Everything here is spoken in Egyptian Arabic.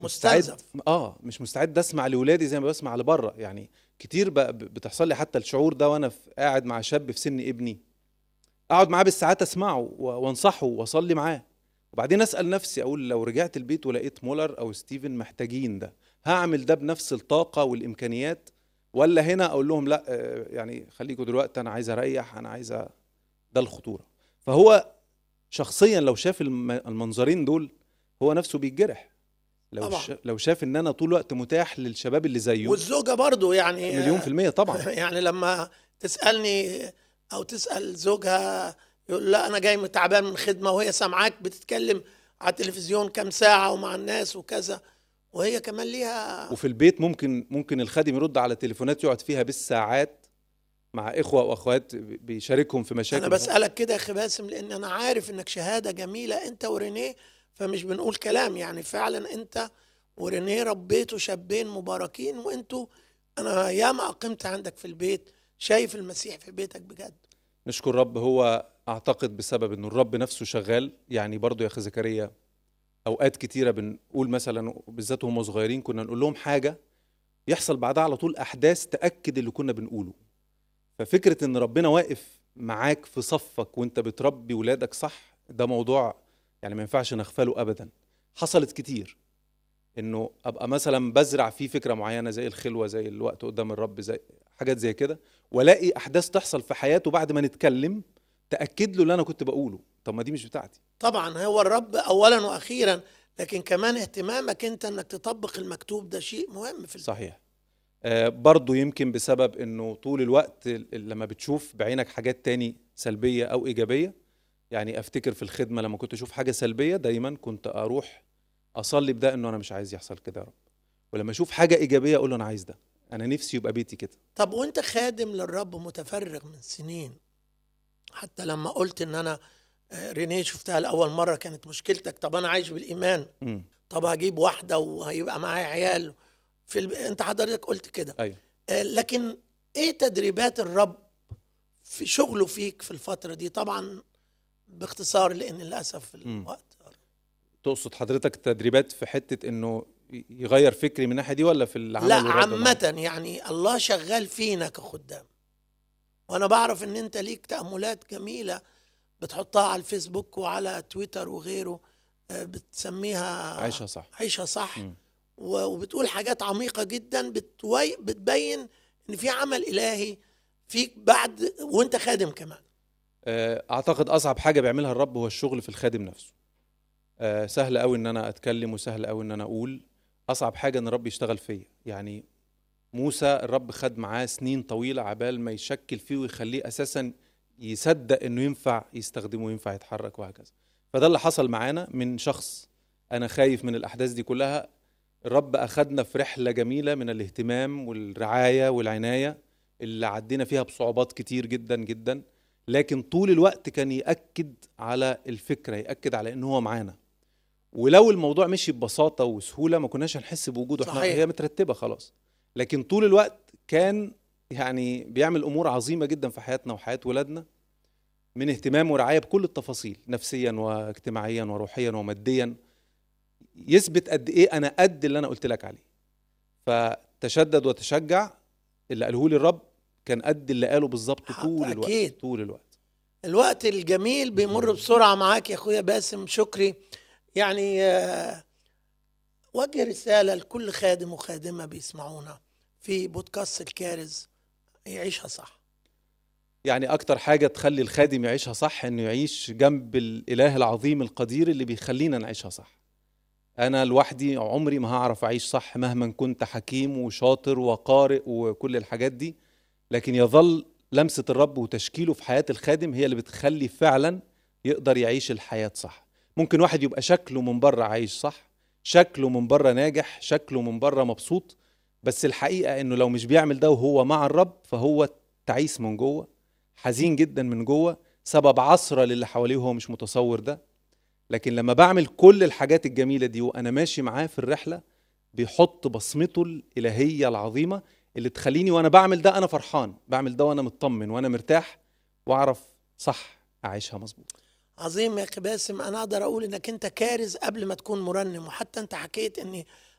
مستنزف اه مش مستعد اسمع لاولادي زي ما بسمع لبره يعني كتير ب- ب- بتحصل لي حتى الشعور ده وانا في- قاعد مع شاب في سن ابني اقعد معاه بالساعات اسمعه و- وانصحه واصلي معاه وبعدين اسال نفسي اقول لو رجعت البيت ولقيت مولر او ستيفن محتاجين ده هعمل ده بنفس الطاقه والامكانيات ولا هنا اقول لهم لا آه، يعني خليكم دلوقتي انا عايز اريح انا عايز أ- ده الخطوره فهو شخصيا لو شاف الم- المنظرين دول هو نفسه بيتجرح لو طبعاً. ش... لو شاف ان انا طول الوقت متاح للشباب اللي زيه والزوجه برضو يعني مليون في المية طبعا يعني لما تسالني او تسال زوجها يقول لا انا جاي تعبان من خدمه وهي سامعاك بتتكلم على التلفزيون كام ساعه ومع الناس وكذا وهي كمان ليها وفي البيت ممكن ممكن الخادم يرد على تليفونات يقعد فيها بالساعات مع اخوه واخوات بيشاركهم في مشاكل انا بسالك كده يا اخي باسم لان انا عارف انك شهاده جميله انت ورينيه فمش بنقول كلام يعني فعلا انت ورينيه ربيتوا شابين مباركين وانتوا انا ياما اقمت عندك في البيت شايف المسيح في بيتك بجد نشكر رب هو اعتقد بسبب انه الرب نفسه شغال يعني برضو يا اخي زكريا اوقات كتيره بنقول مثلا بالذات وهم صغيرين كنا نقول لهم حاجه يحصل بعدها على طول احداث تاكد اللي كنا بنقوله ففكره ان ربنا واقف معاك في صفك وانت بتربي ولادك صح ده موضوع يعني ما ينفعش نغفله ابدا حصلت كتير انه ابقى مثلا بزرع فيه فكره معينه زي الخلوه زي الوقت قدام الرب زي حاجات زي كده والاقي احداث تحصل في حياته بعد ما نتكلم تاكد له اللي انا كنت بقوله طب ما دي مش بتاعتي طبعا هو الرب اولا واخيرا لكن كمان اهتمامك انت انك تطبق المكتوب ده شيء مهم في البيت. صحيح آه برضو يمكن بسبب انه طول الوقت ال- لما بتشوف بعينك حاجات تاني سلبية او ايجابية يعني افتكر في الخدمة لما كنت اشوف حاجة سلبية دايما كنت اروح اصلي بده انه انا مش عايز يحصل كده يا رب ولما اشوف حاجة ايجابية اقول له انا عايز ده انا نفسي يبقى بيتي كده طب وانت خادم للرب متفرغ من سنين حتى لما قلت ان انا آه، رينيه شفتها لاول مره كانت مشكلتك طب انا عايش بالايمان امم طب هجيب واحده وهيبقى معايا عيال في الب... انت حضرتك قلت كده ايوه آه، لكن ايه تدريبات الرب في شغله فيك في الفتره دي طبعا باختصار لان للاسف مم. الوقت تقصد حضرتك تدريبات في حتة انه ي- يغير فكري من الناحية دي ولا في العمل لا والرب معاه؟ عامة يعني الله شغال فينا كخدام وانا بعرف ان انت ليك تأملات جميلة بتحطها على الفيسبوك وعلى تويتر وغيره آه، بتسميها عايشها صح عيشها صح مم. و- وبتقول حاجات عميقة جدا بتوي بتبين ان في عمل الهي فيك بعد وانت خادم كمان آه، اعتقد اصعب حاجه بيعملها الرب هو الشغل في الخادم نفسه آه، سهل قوي ان انا اتكلم وسهل قوي ان انا اقول اصعب حاجه ان الرب يشتغل فيا يعني موسى الرب خد معاه سنين طويله عبال ما يشكل فيه ويخليه اساسا يصدق انه ينفع يستخدمه وينفع يتحرك وهكذا فده اللي حصل معانا من شخص انا خايف من الاحداث دي كلها الرب اخدنا في رحله جميله من الاهتمام والرعايه والعنايه اللي عدينا فيها بصعوبات كتير جدا جدا لكن طول الوقت كان يأكد على الفكرة يأكد على إن هو معانا ولو الموضوع مشي ببساطة وسهولة ما كناش هنحس بوجوده احنا صحيح. هي مترتبة خلاص لكن طول الوقت كان يعني بيعمل أمور عظيمة جدا في حياتنا وحياة ولادنا من اهتمام ورعاية بكل التفاصيل نفسيا واجتماعيا وروحيا وماديا يثبت قد ايه انا قد اللي انا قلت لك عليه فتشدد وتشجع اللي قاله لي الرب كان قد اللي قاله بالظبط حق طول الوقت أكيد. طول الوقت الوقت الجميل بيمر بسرعة معاك يا أخويا باسم شكري يعني آه، وجه رسالة لكل خادم وخادمة بيسمعونا في بودكاست الكارز يعيشها صح يعني اكتر حاجه تخلي الخادم يعيشها صح انه يعيش جنب الاله العظيم القدير اللي بيخلينا نعيشها صح انا لوحدي عمري ما هعرف اعيش صح مهما كنت حكيم وشاطر وقارئ وكل الحاجات دي لكن يظل لمسه الرب وتشكيله في حياه الخادم هي اللي بتخلي فعلا يقدر يعيش الحياه صح ممكن واحد يبقى شكله من بره عايش صح شكله من بره ناجح شكله من بره مبسوط بس الحقيقه انه لو مش بيعمل ده وهو مع الرب فهو تعيس من جوه حزين جدا من جوه سبب عثرة للي حواليه وهو مش متصور ده لكن لما بعمل كل الحاجات الجميلة دي وأنا ماشي معاه في الرحلة بيحط بصمته الإلهية العظيمة اللي تخليني وأنا بعمل ده أنا فرحان بعمل ده وأنا مطمن وأنا مرتاح وأعرف صح أعيشها مظبوط عظيم يا أخي باسم أنا أقدر أقول إنك أنت كارز قبل ما تكون مرنم وحتى أنت حكيت إن